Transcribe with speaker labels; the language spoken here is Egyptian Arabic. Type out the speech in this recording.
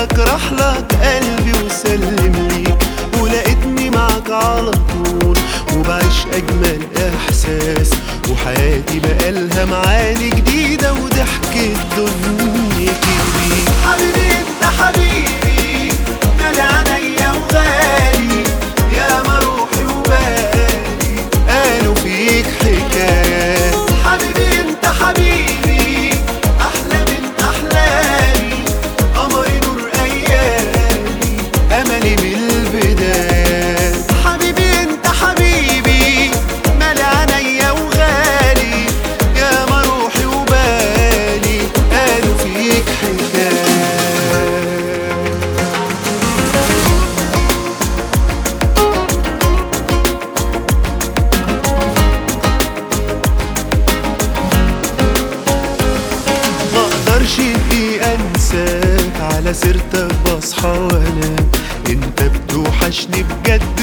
Speaker 1: لك راح لك قلبي وسلم ليك ولقيتني معك على طول وبعيش اجمل احساس وحياتي بقالها معاني جديدة وضحكة دنيتي بيك حبيبي انت حبيبي مال عينيا وغالي يا ما روحي وبالي قالوا فيك حكايات حبيبي انت حبيبي احلى من احلامي قمري نور ايامي املي من البدايات حبيبي انت حبيبي مال عينيا وغالي يا ما روحي وبالي قالوا فيك حكايات ما اقدرش دي انساك على سيرتك بصحى وانام انت بتوحشني بجد